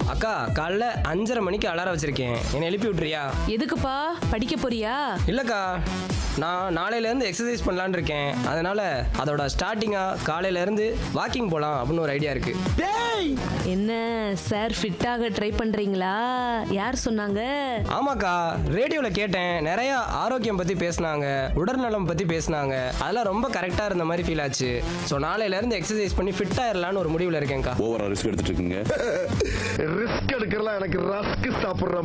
அக்கா காலைல அஞ்சரை மணிக்கு அலாரம் வச்சிருக்கேன் என்னை எழுப்பி விட்றியா எதுக்குப்பா படிக்க போறியா இல்லைக்கா நான் நாளையிலேருந்து எக்ஸசைஸ் பண்ணலான்னு இருக்கேன் அதனால அதோட ஸ்டார்டிங்காக காலையிலேருந்து வாக்கிங் போகலாம் அப்படின்னு ஒரு ஐடியா இருக்கு என்ன சார் ஃபிட்டாக ட்ரை பண்றீங்களா யார் சொன்னாங்க ஆமாக்கா ரேடியோவில் கேட்டேன் நிறைய ஆரோக்கியம் பற்றி பேசுனாங்க உடல்நலம் பற்றி பேசுனாங்க அதெல்லாம் ரொம்ப கரெக்டாக இருந்த மாதிரி ஃபீல் ஆச்சு ஸோ நாளையிலேருந்து எக்ஸசைஸ் பண்ணி ஃபிட் ஆயிடலான்னு ஒரு முடிவில் இருக்கேன்க்கா ஓவரா ரிஸ்க் எடுத்துட்டு இருக்கீங்க ரிஸ்க் எடுக்கிறலாம் எனக்கு ரஸ்க் சாப்பிடுற